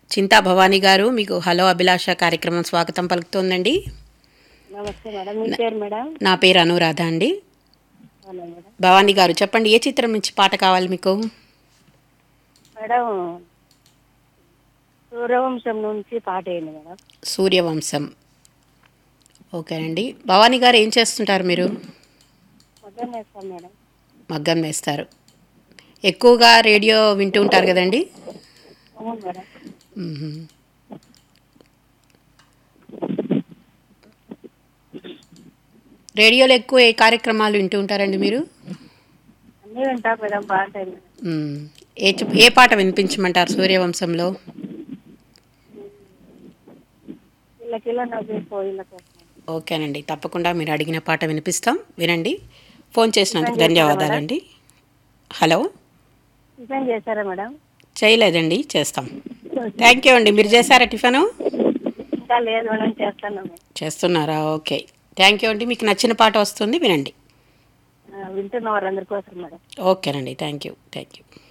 చింతా భవానీ గారు మీకు హలో అభిలాష కార్యక్రమం స్వాగతం పలుకుతోందండి నమస్తే మేడం మీ పేరు మేడం నా పేరు అనురాధ అండి అవునా మేడం భవానీ గారు చెప్పండి ఏ చిత్రం నుంచి పాట కావాలి మీకు మేడం సూర్యవంశం నుంచి పాట వేయండి మేడం సూర్యవంశం ఓకేనండి భవానీ గారు ఏం చేస్తుంటారు మీరు మొత్తం వేస్తాం మేడం మగ్గం వేస్తారు ఎక్కువగా రేడియో వింటూ ఉంటారు కదండి అవును మేడం మ్మ్. రేడియోలో ఎక్కువ ఏ కార్యక్రమాలు వింటూ ఉంటారండి మీరు అన్నీ వింటాం మేడం బాగుంటాయి మేడం మ్మ్. ఏ చి- ఏ పాట వినిపించమంటారు సూర్యవంశంలో ఇళ్ళకిలో నవ్వి పోయిల కోసం ఓకేనండి తప్పకుండా మీరు అడిగిన పాట వినిపిస్తాం వినండి ఫోన్ చేసినందుకు ధన్యవాదాలండి హలో టిఫిన్ చేశారా మేడం చేయలేదండి చేస్తాం థ్యాంక్ యూ అండి మీరు చేశారా టిఫను ఇంకా లేదు మేడం చేస్తాను మేడం చేస్తున్నారా ఓకే థ్యాంక్ యూ అండి మీకు నచ్చిన పాట వస్తుంది వినండి ఆ, వింటున్న వారందరి కోసం మేడం ఓకేనండి థ్యాంక్ యూ థ్యాంక్ యూ